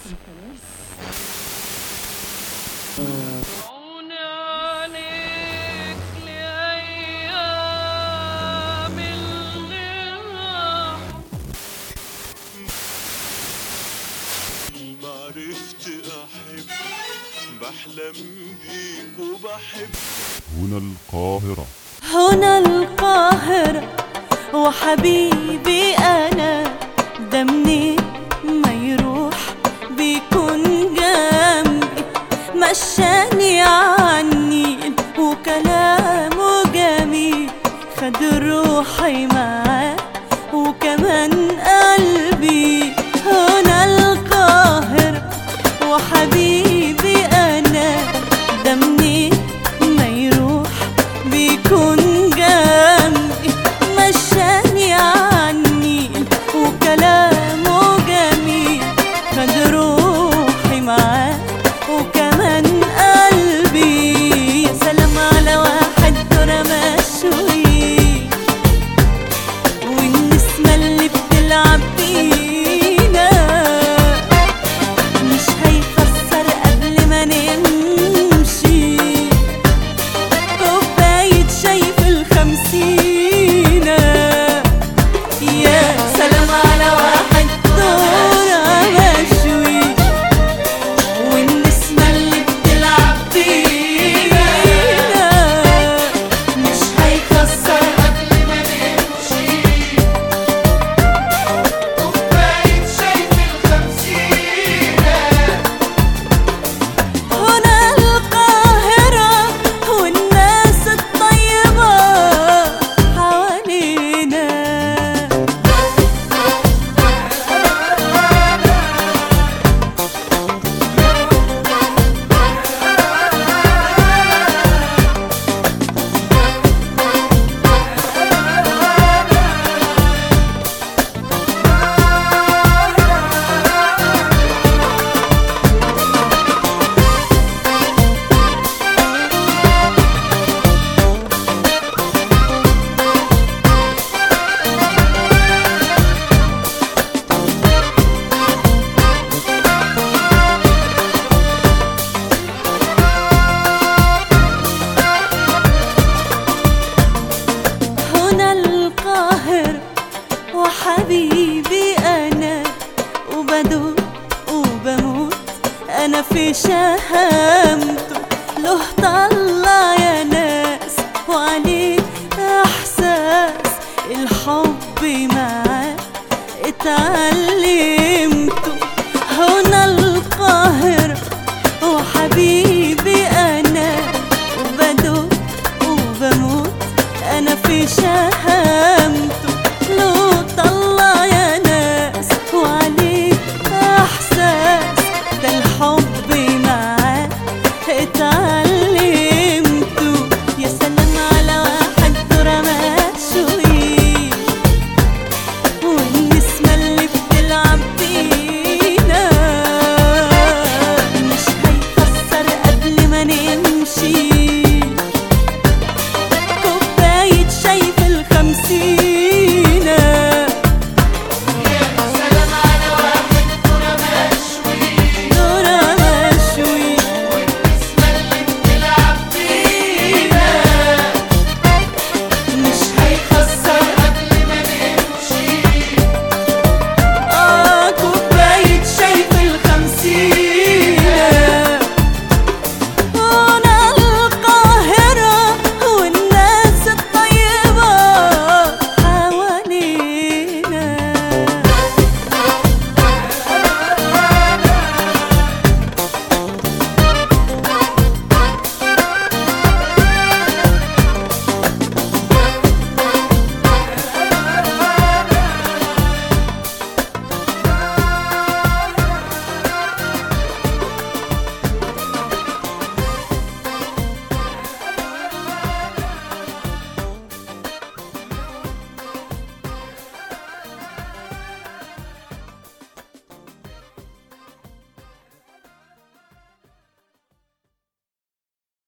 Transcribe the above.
عوني عليك لأيام الغرام ما عرفت أحب بحلم بيك وبحب هنا القاهرة هنا القاهرة وحبيبي أنا ده منين ما يروح بيكون جنبي مشاني عني وكلامه جميل خد روحي معاه وكمان قلبي هنا القاهرة وحبيبي أنا ده منين ما يروح بيكون جنبي مشاني عني وكلامه جميل خد روحي معاه وكمان قلبي يا سلام على واحد دور مشوي والنسمة اللي بتلعب بينا مش هيخسر قبل ما نمشي كوباية شاي في الخمسينة يا سلام على واحد دورة مشوي والنسمة اللي بتلعب بينا مش هيكسر قبل ما نمشي كوباية شاي في الخمسينة هنا القاهرة والناس الطيبة حوالينا هنا القاهرة وحبيبي أنا وبدوب وبموت أنا في شهامته له طلع يا ناس وعليه إحساس الحب معاه اتعلمت